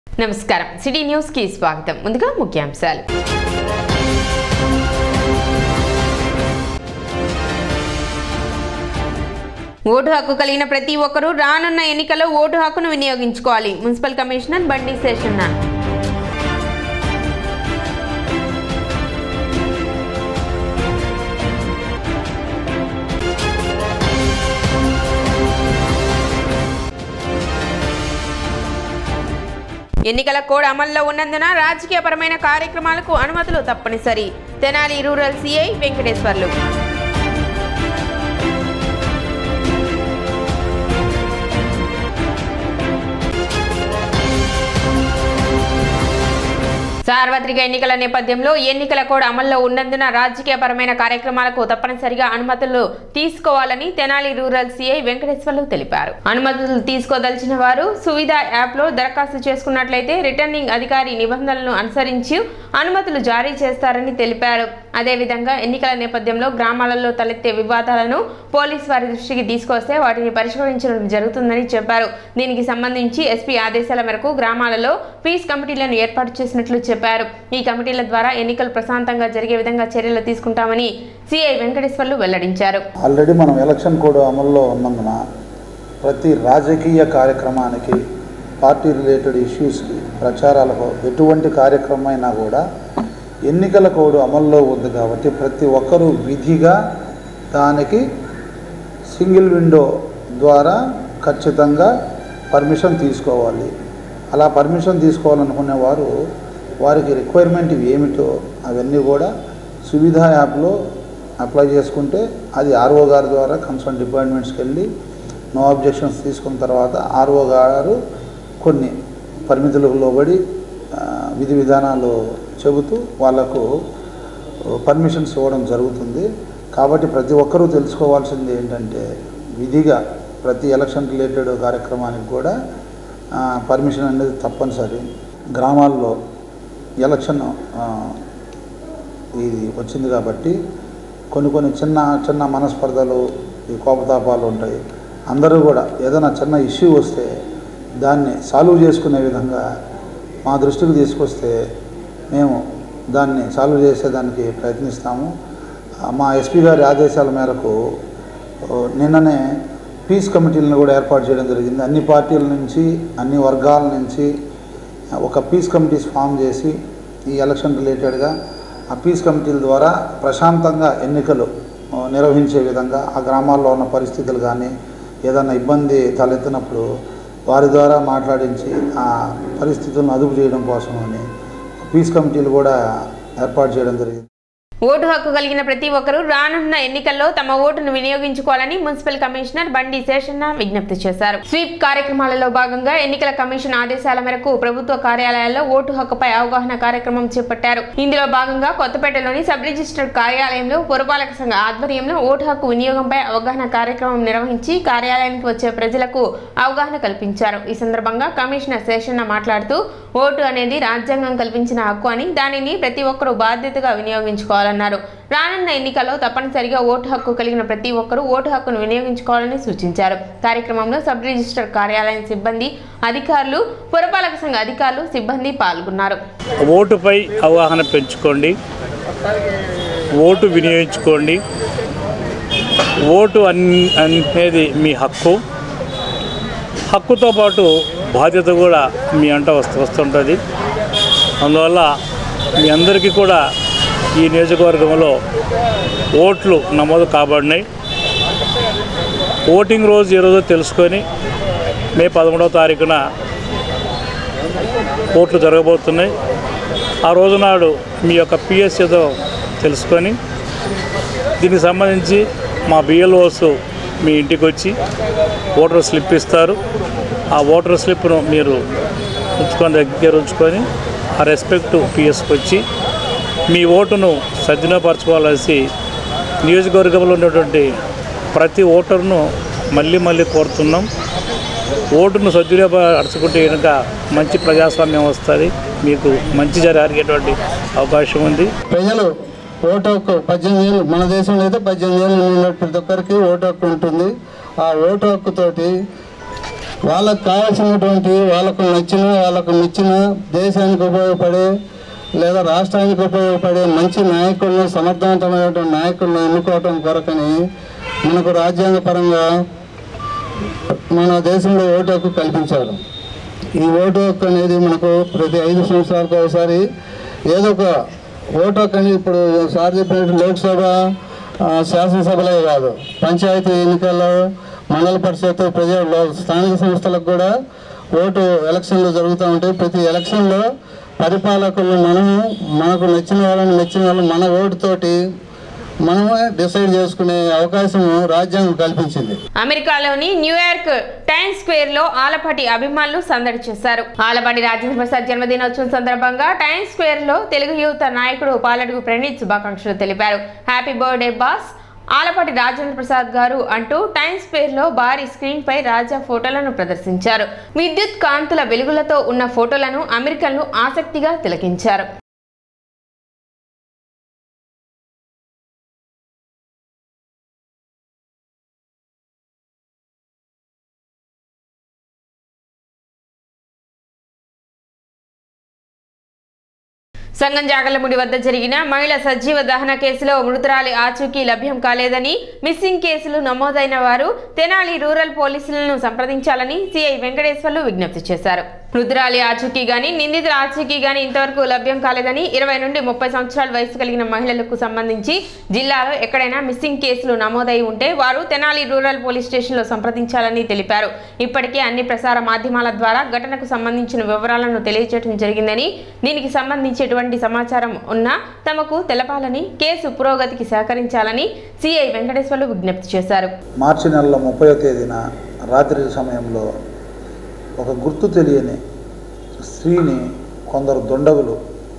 నమస్కారం city news కి స్వాగతం ముందుగా ముఖ్యాంశాలు ఓటు హక్కు కలిగిన ప్రతి ఒక్కరూ రానున్న ఎన్నికల్లో ఓటు హక్కును వినియోగించుకోవాలి మున్సిపల్ కమిషనర్ బండి శేషన్న ఎన్నికల కోడ్ అమల్లో ఉన్నందున రాజకీయపరమైన కార్యక్రమాలకు అనుమతులు తప్పనిసరి తెనాలి రూరల్ సిఐ వెంకటేశ్వర్లు సార్వత్రిక ఎన్నికల నేపథ్యంలో ఎన్నికల కోడ్ అమల్లో ఉన్నందున రాజకీయపరమైన కార్యక్రమాలకు తప్పనిసరిగా అనుమతులు తీసుకోవాలని తెనాలి రూరల్ సిఐ వెంకటేశ్వర్లు తెలిపారు అనుమతులు తీసుకోదలిచిన వారు సువిధ యాప్లో దరఖాస్తు చేసుకున్నట్లయితే రిటర్నింగ్ అధికారి నిబంధనలను అనుసరించి అనుమతులు జారీ చేస్తారని తెలిపారు అదేవిధంగా ఎన్నికల నేపథ్యంలో గ్రామాలలో తలెత్తే వివాదాలను పోలీస్ వారి దృష్టికి తీసుకొస్తే వాటిని పరిష్కరించడం జరుగుతుందని చెప్పారు దీనికి సంబంధించి ఎస్పీ ఆదేశాల మేరకు గ్రామాలలో పీస్ కమిటీలను ఏర్పాటు చేసినట్లు చెప్పారు ఈ కమిటీల ద్వారా ఎన్నికలు ప్రశాంతంగా జరిగే విధంగా చర్యలు తీసుకుంటామని సిఐ వెంకటేశ్వర్లు వెల్లడించారు ఆల్రెడీ మనం ఎలక్షన్ కోడ్ అమల్లో ఉన్నందున ప్రతి రాజకీయ కార్యక్రమానికి పార్టీ రిలేటెడ్ ఇష్యూస్కి ప్రచారాలకు ఎటువంటి కార్యక్రమం అయినా కూడా ఎన్నికల కోడ్ అమల్లో ఉంది కాబట్టి ప్రతి ఒక్కరూ విధిగా దానికి సింగిల్ విండో ద్వారా ఖచ్చితంగా పర్మిషన్ తీసుకోవాలి అలా పర్మిషన్ తీసుకోవాలనుకునే వారు వారికి రిక్వైర్మెంట్ ఏమిటో అవన్నీ కూడా సువిధ యాప్లో అప్లై చేసుకుంటే అది ఆర్ఓ గారి ద్వారా కన్సర్న్ డిపార్ట్మెంట్స్కి వెళ్ళి నో అబ్జెక్షన్స్ తీసుకున్న తర్వాత ఆర్ఓ గారు కొన్ని పరిమితులకు లోబడి ఆ, విధి విధానాలు చెబుతూ వాళ్లకు పర్మిషన్స్ ఇవ్వడం జరుగుతుంది కాబట్టి ప్రతి ఒక్కరూ తెలుసుకోవాల్సింది ఏంటంటే విధిగా ప్రతి ఎలక్షన్ రిలేటెడ్ కార్యక్రమానికి కూడా పర్మిషన్ అనేది తప్పనిసరి గ్రామాల్లో ఎలక్షన్ ఆ, ఇది వచ్చింది కాబట్టి కొన్ని కొన్ని చిన్న చిన్న మనస్పర్ధలు ఈ కోపతాపాలు ఉంటాయి అందరూ కూడా ఏదైనా చిన్న ఇష్యూ వస్తే దాన్ని సాల్వ్ చేసుకునే విధంగా మా దృష్టికి తీసుకొస్తే మేము దాన్ని సాల్వ్ చేసేదానికి ప్రయత్నిస్తాము ఆ, మా ఎస్పీ గారి ఆదేశాల మేరకు ఓ, నిన్ననే పీస్ కమిటీలను కూడా ఏర్పాటు చేయడం జరిగింది అన్ని పార్టీల నుంచి అన్ని వర్గాల నుంచి ఒక పీస్ కమిటీస్ ఫామ్ చేసి ఈ ఎలక్షన్ రిలేటెడ్గా ఆ పీస్ కమిటీల ద్వారా ప్రశాంతంగా ఎన్నికలు ఆ, నిర్వహించే విధంగా ఆ గ్రామాల్లో ఉన్న పరిస్థితులు కానీ ఏదైనా ఇబ్బంది తలెత్తినప్పుడు వారి ద్వారా మాట్లాడించి ఆ పరిస్థితులను అదుపు చేయడం కోసమని పీస్ కమిటీలు కూడా ఏర్పాటు చేయడం జరిగింది ఓటు హక్కు కలిగిన ప్రతి ఒక్కరూ రానున్న ఎన్నికల్లో తమ ఓటును వినియోగించుకోవాలని మున్సిపల్ కమిషనర్ బండి శేషన్న విజ్ఞప్తి చేశారు స్వీప్ కార్యక్రమాలలో భాగంగా ఎన్నికల కమిషన్ ఆదేశాల మేరకు ప్రభుత్వ కార్యాలయాల్లో ఓటు హక్కుపై అవగాహన కార్యక్రమం చేపట్టారు ఇందులో భాగంగా కొత్తపేటలోని సబ్ రిజిస్టర్ కార్యాలయంలో పురపాలక సంఘ ఆధ్వర్యంలో ఓటు హక్కు వినియోగంపై అవగాహన కార్యక్రమం నిర్వహించి కార్యాలయానికి వచ్చే ప్రజలకు అవగాహన కల్పించారు ఈ సందర్భంగా కమిషనర్ శేషన్న మాట్లాడుతూ ఓటు అనేది రాజ్యాంగం కల్పించిన హక్కు అని దానిని ప్రతి ఒక్కరూ బాధ్యతగా వినియోగించుకోవాలన్నారు రానున్న ఎన్నికల్లో తప్పనిసరిగా ఓటు హక్కు కలిగిన ప్రతి ఒక్కరూ ఓటు హక్కును వినియోగించుకోవాలని సూచించారు కార్యక్రమంలో సబ్ రిజిస్టర్ కార్యాలయం సిబ్బంది అధికారులు పురపాలక సంఘ అధికారులు సిబ్బంది పాల్గొన్నారు ఓటుపై అవగాహన పెంచుకోండి ఓటు వినియోగించుకోండి ఓటు అన్ అనేది మీ హక్కు హక్కుతో పాటు బాధ్యత కూడా మీ అంట వస్తు వస్తుంటుంది అందువల్ల మీ అందరికీ కూడా ఈ నియోజకవర్గంలో ఓట్లు నమోదు కాబడినాయి ఓటింగ్ రోజు ఏ రోజో తెలుసుకొని మే పదమూడవ తారీఖున ఓట్లు జరగబోతున్నాయి ఆ రోజు నాడు మీ యొక్క పిఎస్ ఏదో తెలుసుకొని దీనికి సంబంధించి మా బిఎల్ఓస్ మీ ఇంటికి వచ్చి ఓటర్ స్లిప్ ఇస్తారు ఆ ఓటర్ స్లిప్ను మీరు ఉంచుకొని దగ్గర ఉంచుకొని ఆ రెస్పెక్ట్ పిఎస్కి వచ్చి మీ ఓటును సద్వినియోగపరచుకోవాల్సి నియోజకవర్గంలో ఉన్నటువంటి ప్రతి ఓటర్ను మళ్ళీ మళ్ళీ కోరుతున్నాం ఓటును సద్వినియోగపరచుకుంటే కనుక మంచి ప్రజాస్వామ్యం వస్తుంది మీకు మంచి జరిగేటువంటి అవకాశం ఉంది ప్రజలు ఓటు హక్కు పద్దెనిమిది ఏళ్ళు మన దేశంలో అయితే పద్దెనిమిది ఏళ్ళు ఉన్న ప్రతి ఒక్కరికి ఓటు హక్కు ఉంటుంది ఆ ఓటు హక్కుతోటి వాళ్ళకు కావాల్సినటువంటి వాళ్ళకు నచ్చిన వాళ్ళకు మెచ్చిన దేశానికి ఉపయోగపడే లేదా రాష్ట్రానికి ఉపయోగపడే మంచి నాయకులను సమర్థవంతమైనటువంటి నాయకులను ఎన్నుకోవటం కొరకని మనకు రాజ్యాంగపరంగా మన దేశంలో ఓటు హక్కు కల్పించారు ఈ ఓటు హక్కు అనేది మనకు ప్రతి ఐదు సంవత్సరాలకు ఒకసారి ఏదో ఒక ఓటు హక్కు అనేది ఇప్పుడు సార్ చెప్పినట్టు లోక్సభ ఆ, శాసనసభలే కాదు పంచాయతీ ఎన్నికల్లో మండల పరిషత్ ప్రజా లో- స్థానిక సంస్థలకు కూడా ఓటు ఎలక్షన్లు జరుగుతూ ఉంటాయి ప్రతి ఎలక్షన్లో పరిపాలకులు మనము మనకు నచ్చిన వాళ్ళని నచ్చిన వాళ్ళు మన ఓటుతోటి మనమే డిసైడ్ చేసుకునే అవకాశం రాజ్యాంగం కల్పించింది అమెరికాలోని న్యూయార్క్ టైమ్ స్క్వేర్ లో ఆలపాటి అభిమానులు సందడి చేశారు ఆలపాటి రాజేంద్ర ప్రసాద్ జన్మదినోత్సవం సందర్భంగా టైమ్ స్క్వేర్ లో తెలుగు యువత నాయకుడు పాలడుగు ప్రణీత్ శుభాకాంక్షలు తెలిపారు happy birthday boss Alapati Rajendra Prasad గారు అంటూ టైమ్ స్క్వేర్ లో భారీ స్క్రీన్ పై రాజా ఫోటోలను ప్రదర్శించారు విద్యుత్ కాంతుల వెలుగులతో ఉన్న ఫోటోలను అమెరికన్లు ఆసక్తిగా తిలకించారు సంగం జాగలముడి వద్ద జరిగిన మహిళ సజీవ దహన కేసులో మృతురాలి ఆచూకీ లభ్యం కాలేదని మిస్సింగ్ కేసులు నమోదైన వారు తెనాలి రూరల్ పోలీసులను సంప్రదించాలని సిఐ వెంకటేశ్వర్లు విజ్ఞప్తి చేశారు మృతురాలి ఆచూకీ గాని నిందితుల ఆచూకీ గాని ఇంతవరకు లభ్యం కాలేదని ఇరవై నుండి ముప్పై సంవత్సరాల వయసు కలిగిన మహిళలకు సంబంధించి జిల్లాలో ఎక్కడైనా మిస్సింగ్ కేసులు నమోదై ఉంటే వారు తెనాలి రూరల్ పోలీస్ స్టేషన్లో సంప్రదించాలని తెలిపారు ఇప్పటికే అన్ని ప్రసార మాధ్యమాల ద్వారా ఘటనకు సంబంధించిన వివరాలను తెలియజేయడం జరిగిందని దీనికి సంబంధించి ఎటువంటి సమాచారం ఉన్నా తమకు తెలపాలని కేసు పురోగతికి సహకరించాలని సిఐ వెంకటేశ్వర్లు విజ్ఞప్తి చేశారు మార్చి నెలలో ముప్పై తేదీన రాత్రి సమయంలో ఒక గుర్తు తెలియని స్త్రీని కొందరు దుండగులు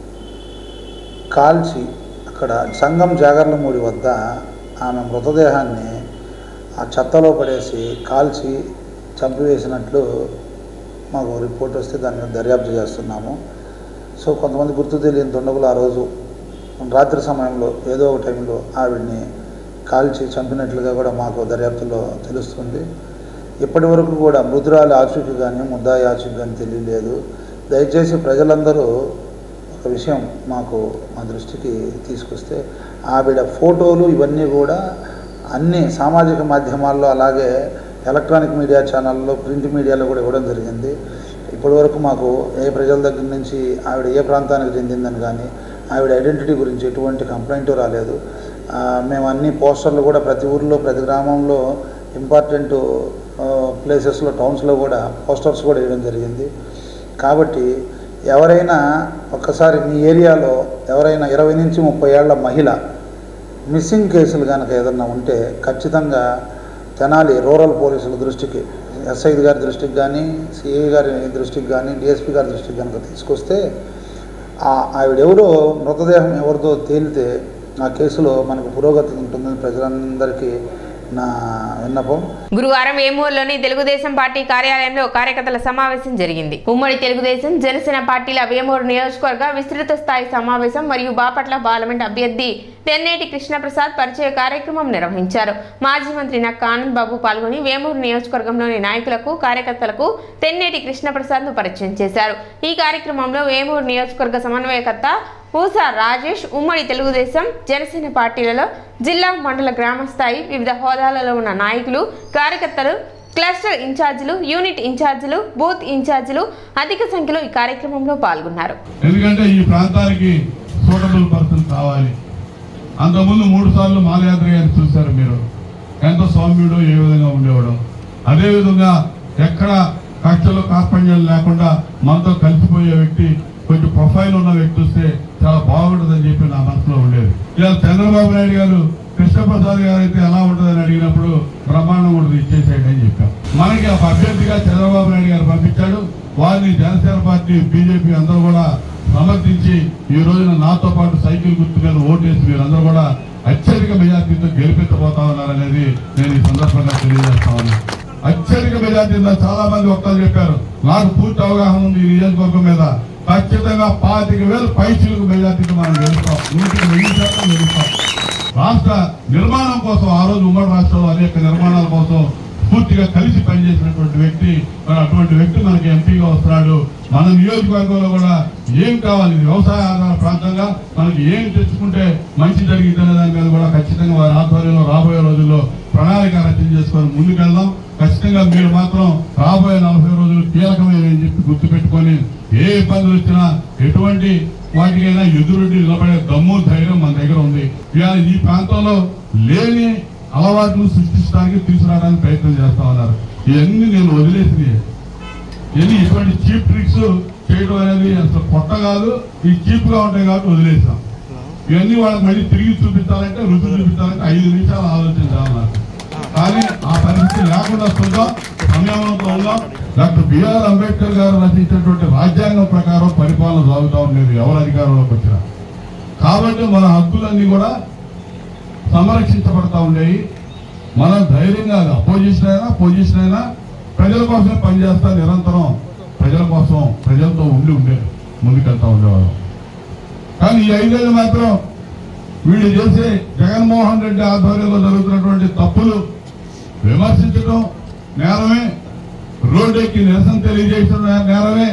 కాల్చి అక్కడ సంగం జాగర్లమూడి వద్ద ఆమె మృతదేహాన్ని ఆ చెత్తలో పడేసి కాల్చి చంపివేసినట్లు మాకు రిపోర్ట్ వస్తే దాని మీద దర్యాప్తు చేస్తున్నాము సో కొంతమంది గుర్తు తెలియని దుండగులు ఆ రోజు రాత్రి సమయంలో ఏదో ఒక టైంలో ఆవిడ్ని కాల్చి చంపినట్లుగా కూడా మాకు దర్యాప్తులో తెలుస్తుంది ఇప్పటి వరకు కూడా మృదురాలి ఆచూకీ కానీ ముద్దాయి ఆచూకీ కానీ తెలియలేదు దయచేసి ప్రజలందరూ ఒక విషయం మాకు మా దృష్టికి తీసుకొస్తే ఆవిడ ఫోటోలు ఇవన్నీ కూడా అన్ని సామాజిక మాధ్యమాల్లో అలాగే ఎలక్ట్రానిక్ మీడియా ఛానల్లో ప్రింట్ మీడియాలో కూడా ఇవ్వడం జరిగింది ఇప్పటి వరకు మాకు ఏ ప్రజల దగ్గర నుంచి ఆవిడ ఏ ప్రాంతానికి చెందిందని కానీ ఆవిడ ఐడెంటిటీ గురించి ఎటువంటి కంప్లైంట్ రాలేదు ఆ, మేము అన్ని పోస్టర్లు కూడా ప్రతి ఊర్లో ప్రతి గ్రామంలో ఇంపార్టెంట్ ప్లేసెస్లో టౌన్స్లో కూడా పోస్టర్స్ కూడా వేయడం జరిగింది కాబట్టి ఎవరైనా ఒక్కసారి మీ ఏరియాలో ఎవరైనా ఇరవై నుంచి ముప్పై ఏళ్ల మహిళ మిస్సింగ్ కేసులు కనుక ఏదన్నా ఉంటే ఖచ్చితంగా తెనాలి రూరల్ పోలీసుల దృష్టికి ఎస్ఐ గారి దృష్టికి కానీ సిఐ గారి దృష్టికి కానీ డిఎస్పీ గారి దృష్టికి కనుక తీసుకొస్తే ఆ- ఆవిడెవరో మృతదేహం ఎవరిదో తేలితే ఆ కేసులో మనకు పురోగతి ఉంటుందని ప్రజలందరికీ నా విన్నపం గురువారం వేమూరులోని తెలుగుదేశం పార్టీ కార్యాలయంలో కార్యకర్తల సమావేశం జరిగింది ఉమ్మడి తెలుగుదేశం జనసేన పార్టీల వేమూరు నియోజకవర్గ విస్తృత స్థాయి సమావేశం మరియు బాపట్ల పార్లమెంట్ అభ్యర్థి తెన్నేటి కృష్ణప్రసాద్ పరిచయ కార్యక్రమం నిర్వహించారు మాజీ మంత్రి నక్క ఆనంద్ బాబు పాల్గొని వేమూరు నియోజకవర్గంలోని నాయకులకు కార్యకర్తలకు తెన్నేటి కృష్ణప్రసాద్ ను పరిచయం చేశారు ఈ కార్యక్రమంలో వేమూరు నియోజకవర్గ సమన్వయకర్త పూసా రాజేష్ ఉమ్మడి తెలుగుదేశం జనసేన పార్టీలలో జిల్లా మండల గ్రామ స్థాయి వివిధ హోదాలలో ఉన్న నాయకులు కార్యకర్తలు క్లస్టర్ ఇన్ఛార్జీలు యూనిట్ ఇన్ఛార్జీలు బూత్ ఇన్ఛార్జీలు అధిక సంఖ్యలో ఈ కార్యక్రమంలో పాల్గొన్నారు ఎందుకంటే ఈ ప్రాంతానికి సూటబుల్ పర్సన్ కావాలి అంతకుముందు మూడు సార్లు మాలయాత్ర గారిని చూశారు మీరు ఎంత సౌమ్యుడు ఏ విధంగా ఉండేవాడు అదేవిధంగా ఎక్కడ కక్షలు కార్పణ్యాలు లేకుండా మనతో కలిసిపోయే వ్యక్తి కొంచెం ప్రొఫైల్ ఉన్న వ్యక్తి వస్తే చాలా బాగుంటుందని చెప్పి నా మనసులో ఉండేది ఇలా చంద్రబాబు నాయుడు గారు కృష్ణప్రసాద్ గారు అయితే ఎలా ఉంటుందని అడిగినప్పుడు బ్రహ్మాండం ఉంటుంది ఇచ్చేసేయండి అని చెప్పాం మనకి ఒక అభ్యర్థిగా చంద్రబాబు నాయుడు గారు పంపించాడు వారిని జనసేన పార్టీ బీజేపీ అందరూ కూడా సమర్థించి ఈ రోజున నాతో పాటు సైకిల్ గుర్తు మీద ఓటేసి మీరందరూ కూడా అత్యధిక మెజార్టీతో గెలిపించబోతా ఉన్నారనేది నేను ఈ సందర్భంగా తెలియజేస్తా ఉన్నాను అత్యధిక మెజార్టీతో చాలా మంది వక్తలు చెప్పారు నాకు పూర్తి అవగాహన ఉంది ఈ నియోజకవర్గం మీద ఖచ్చితంగా పాతిక వేలు పైసలకు మెజార్టీతో మనం గెలుస్తాం నూటికి వెయ్యి శాతం గెలుస్తాం రాష్ట్ర నిర్మాణం కోసం ఆ రోజు ఉమ్మడి రాష్ట్రంలో అనేక నిర్మాణాల కోసం పూర్తిగా కలిసి పనిచేసినటువంటి వ్యక్తి మరి అటువంటి వ్యక్తి మనకి ఎంపీగా వస్తున్నాడు మన నియోజకవర్గంలో కూడా ఏం కావాలి ఇది వ్యవసాయ ఆధార ప్రాంతంగా మనకి ఏం తెచ్చుకుంటే మంచి జరిగిందనే దాని మీద కూడా ఖచ్చితంగా వారి ఆధ్వర్యంలో రాబోయే రోజుల్లో ప్రణాళిక రచన చేసుకొని ముందుకెళ్దాం ఖచ్చితంగా మీరు మాత్రం రాబోయే నలభై రోజులు కీలకమైన అని చెప్పి గుర్తుపెట్టుకొని ఏ ఇబ్బందులు వచ్చినా ఎటువంటి వాటికైనా ఎదురుండి నిలబడే దమ్ము ధైర్యం మన దగ్గర ఉంది ఇవాళ ఈ ప్రాంతంలో లేని అలవాట్లు సృష్టించడానికి తీసుకురావడానికి ప్రయత్నం చేస్తా ఉన్నారు ఇవన్నీ నేను వదిలేసి ఇది ఇటువంటి చీప్ ట్రిక్స్ చేయడం అనేది అసలు కొత్త కాదు ఈ చీప్ గా ఉంటాయి కాబట్టి వదిలేసాం ఇవన్నీ వాళ్ళకి మళ్ళీ తిరిగి చూపించాలంటే రుచి చూపించాలంటే ఐదు నిమిషాలు ఆలోచించాలి నాకు కానీ ఆ పరిస్థితి లేకుండా చూద్దాం సంయమనంతో ఉందాం డాక్టర్ బిఆర్ అంబేద్కర్ గారు రచించినటువంటి రాజ్యాంగం ప్రకారం పరిపాలన సాగుతా ఉండేది ఎవరు అధికారంలోకి వచ్చినా కాబట్టి మన హక్కులన్నీ కూడా సంరక్షించబడతా ఉండేవి మనం ధైర్యంగా అపోజిషన్ అయినా పొజిషన్ అయినా ప్రజల కోసమే పనిచేస్తా నిరంతరం ప్రజల కోసం ప్రజలతో ఉండి ఉండే ముందుకెళ్తా ఉండేవాళ్ళం కానీ ఈ ఐదేళ్ళు మాత్రం వీళ్ళు చేసే జగన్మోహన్ రెడ్డి ఆధ్వర్యంలో జరుగుతున్నటువంటి తప్పులు విమర్శించడం నేరమే రోడ్డెక్కి నిరసన తెలియజేయడం నేరమే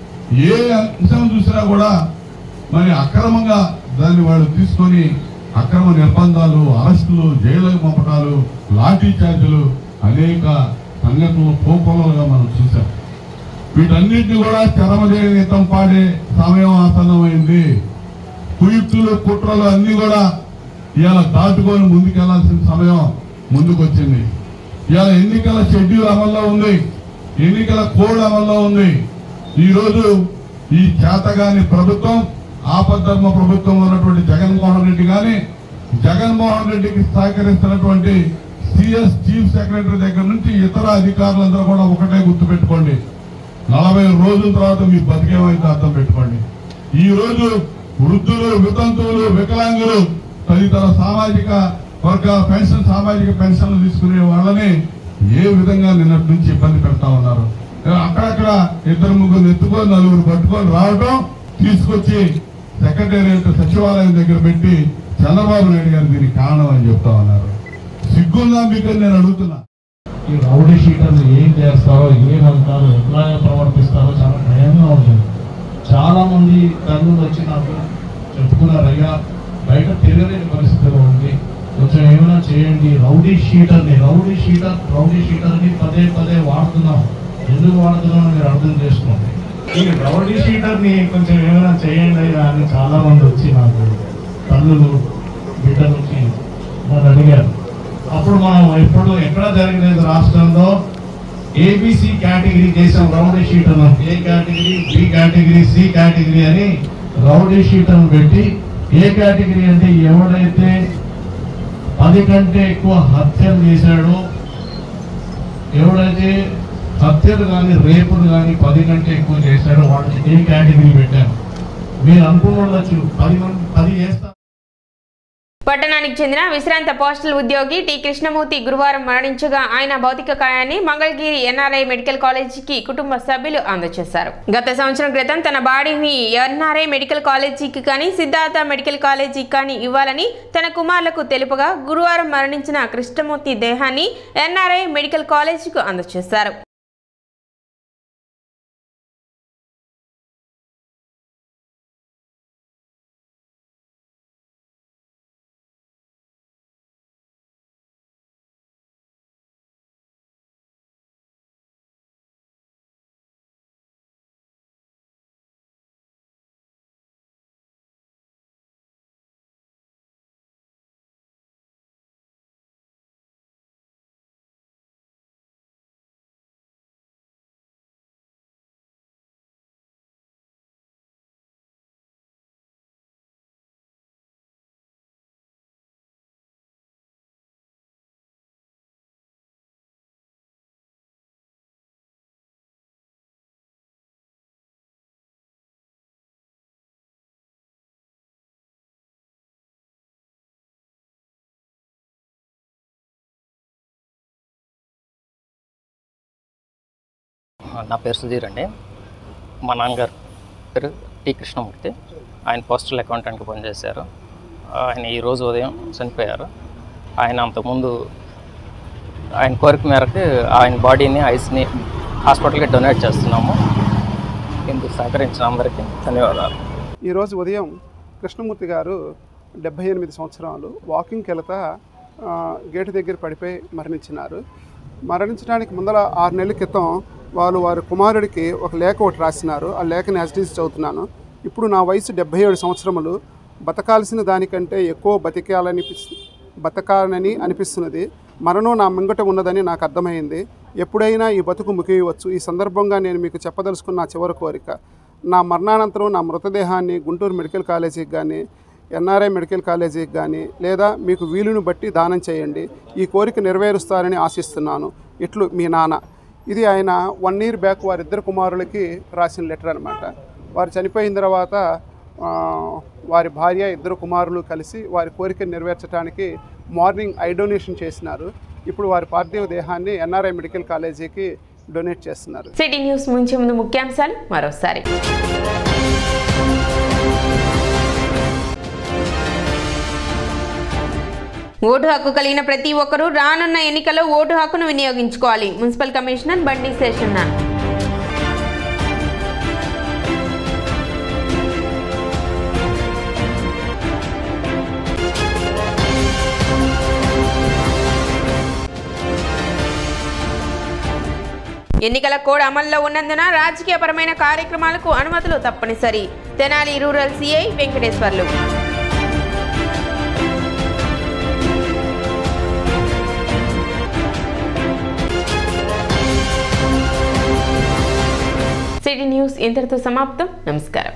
ఏ అంశం చూసినా కూడా మరి అక్రమంగా దాన్ని వాళ్ళు తీసుకొని అక్రమ నిర్బంధాలు అరెస్టులు జైలుకు పంపడాలు లాఠీ చార్జీలు అనేక సంఘటనలు కోపలుగా మనం చూసాం వీటన్నిటిని కూడా చరమజీవితం పాడే సమయం ఆసన్నమైంది కుయుక్తులు కుట్రలు అన్ని కూడా ఇవాళ దాటుకొని ముందుకెళ్లాల్సిన సమయం ముందుకొచ్చింది ఇవాళ ఎన్నికల షెడ్యూల్ అమల్లో ఉంది ఎన్నికల కోడ్ అమల్లో ఉంది ఈ రోజు ఈ చేతగాని ప్రభుత్వం ఆపద్ధర్మ ప్రభుత్వం ఉన్నటువంటి జగన్మోహన్ రెడ్డి గాని జగన్మోహన్ రెడ్డికి సహకరిస్తున్నటువంటి సిఎస్ చీఫ్ సెక్రటరీ దగ్గర నుంచి ఇతర అధికారులందరూ కూడా ఒకటే గుర్తుపెట్టుకోండి నలభై రోజుల తర్వాత మీ బతికేమైతే అర్థం పెట్టుకోండి ఈ రోజు వృద్ధులు వితంతువులు వికలాంగులు తదితర సామాజిక వర్గ పెన్షన్ సామాజిక పెన్షన్లు తీసుకునే వాళ్ళని ఏ విధంగా నిన్నటి నుంచి ఇబ్బంది పెడతా ఉన్నారు అక్కడక్కడ ఇద్దరు ముగ్గురు ఎత్తుకొని నలుగురు పట్టుకొని రావడం తీసుకొచ్చి సెక్రటేరియట్ సచివాలయం దగ్గర పెట్టి చంద్రబాబు నాయుడు గారు దీనికి కారణం అని చెప్తా ఉన్నారు సిగ్గుందా మీకు అని నేను అడుగుతున్నా ఈ రౌడీ షీటర్లు ఏం చేస్తారో ఏమంటారో ఎట్లా ప్రవర్తిస్తారో చాలా భయంగా ఉంటుంది చాలా మంది తల్లులు వచ్చి నాకు చెప్పుకున్నారు అయ్యా బయట తిరగలేని పరిస్థితిలో ఉంది కొంచెం ఏమైనా చేయండి రౌడీ షీటర్ని రౌడీ షీటర్ రౌడీ షీటర్ని పదే పదే వాడుతున్నాం ఎందుకు వాడుతున్నాం మీరు అర్థం చేసుకోండి ఈ రౌడీ షీటర్ని కొంచెం ఏమైనా చేయండి అయ్యా అని చాలా మంది వచ్చి నాకు తల్లులు బిడ్డలు వచ్చి నన్ను అడిగారు అప్పుడు మనం ఎప్పుడు ఎక్కడ జరగలేదు రాష్ట్రంలో ఏబిసి కేటగిరీ చేసాం రౌడీ షీట్ అన్నాం A category B category C category అని రౌడీ షీట్ అని పెట్టి ఏ కేటగిరీ అంటే ఎవడైతే పది కంటే ఎక్కువ హత్యలు చేశాడో ఎవడైతే హత్యలు కానీ రేపులు కానీ పది కంటే ఎక్కువ చేశాడో వాళ్ళకి ఏ కేటగిరీ పెట్టారు మీరు అనుకున్నచ్చు పది మంది పది చేస్తారు పట్టణానికి చెందిన విశ్రాంత పోస్టల్ ఉద్యోగి టి కృష్ణమూర్తి గురువారం మరణించగా ఆయన భౌతిక కాయాన్ని మంగళగిరి ఎన్ఆర్ఐ మెడికల్ కాలేజీకి కుటుంబ సభ్యులు అందజేశారు గత సంవత్సరం క్రితం తన బాడీని ఎన్ఆర్ఐ మెడికల్ కాలేజీకి కానీ సిద్ధార్థ మెడికల్ కాలేజీకి కానీ ఇవ్వాలని తన కుమారులకు తెలుపగా గురువారం మరణించిన కృష్ణమూర్తి దేహాన్ని ఎన్ఆర్ఐ మెడికల్ కాలేజీకి అందజేశారు నా పేరు సుధీర్ అండి మా నాన్నగారు పేరు టి కృష్ణమూర్తి ఆయన పోస్టల్ అకౌంటెంట్గా పనిచేశారు ఆయన ఈరోజు ఉదయం చనిపోయారు ఆయన అంతకుముందు ఆయన కోరిక మేరకు ఆయన బాడీని ఐస్ని హాస్పిటల్కి డొనేట్ చేస్తున్నాము ఇందుకు సహకరించిన అందరికీ ధన్యవాదాలు ఈరోజు ఉదయం కృష్ణమూర్తి గారు డెబ్భై ఎనిమిది సంవత్సరాలు వాకింగ్కి వెళతా ఆ, గేటు దగ్గర పడిపోయి మరణించినారు మరణించడానికి ముందర ఆరు నెలల క్రితం వాళ్ళు వారి కుమారుడికి ఒక లేఖ ఒకటి రాసినారు ఆ లేఖని ఎస్డీసీ చదువుతున్నాను ఇప్పుడు నా వయసు డెబ్భై ఏడు సంవత్సరములు బతకాల్సిన దానికంటే ఎక్కువ బతికాలని బతకాలని అనిపిస్తున్నది మరణం నా ముంగట ఉన్నదని నాకు అర్థమైంది ఎప్పుడైనా ఈ బతుకు ముగియవచ్చు ఈ సందర్భంగా నేను మీకు చెప్పదలుచుకున్న నా చివరి కోరిక నా మరణానంతరం నా మృతదేహాన్ని గుంటూరు మెడికల్ కాలేజీకి కానీ ఎన్ఆర్ఐ మెడికల్ కాలేజీకి కానీ లేదా మీకు వీలును బట్టి దానం చేయండి ఈ కోరిక నెరవేరుస్తారని ఆశిస్తున్నాను ఇట్లు మీ నాన్న ఇది ఆయన వన్ ఇయర్ బ్యాక్ వారిద్దరు కుమారులకి రాసిన లెటర్ అనమాట వారు చనిపోయిన తర్వాత ఆ, వారి భార్య ఇద్దరు కుమారులు కలిసి వారి కోరిక నెరవేర్చడానికి మార్నింగ్ ఐ డొనేషన్ చేసినారు ఇప్పుడు వారి పార్థివ దేహాన్ని ఎన్ఆర్ఐ మెడికల్ కాలేజీకి డొనేట్ చేస్తున్నారు సిటీ న్యూస్ ముంచే ముందు ముఖ్యాంశాలు మరోసారి ఓటు హక్కు కలిగిన ప్రతి ఒక్కరూ రానున్న ఎన్నికల్లో ఓటు హక్కును వినియోగించుకోవాలి మున్సిపల్ కమిషనర్ బండి శేషన్న ఎన్నికల కోడ్ అమల్లో ఉన్నందున రాజకీయపరమైన కార్యక్రమాలకు అనుమతులు తప్పనిసరి Tenali rural CI Venkateswarlu city news ఇంతటితో సమాప్తం నమస్కారం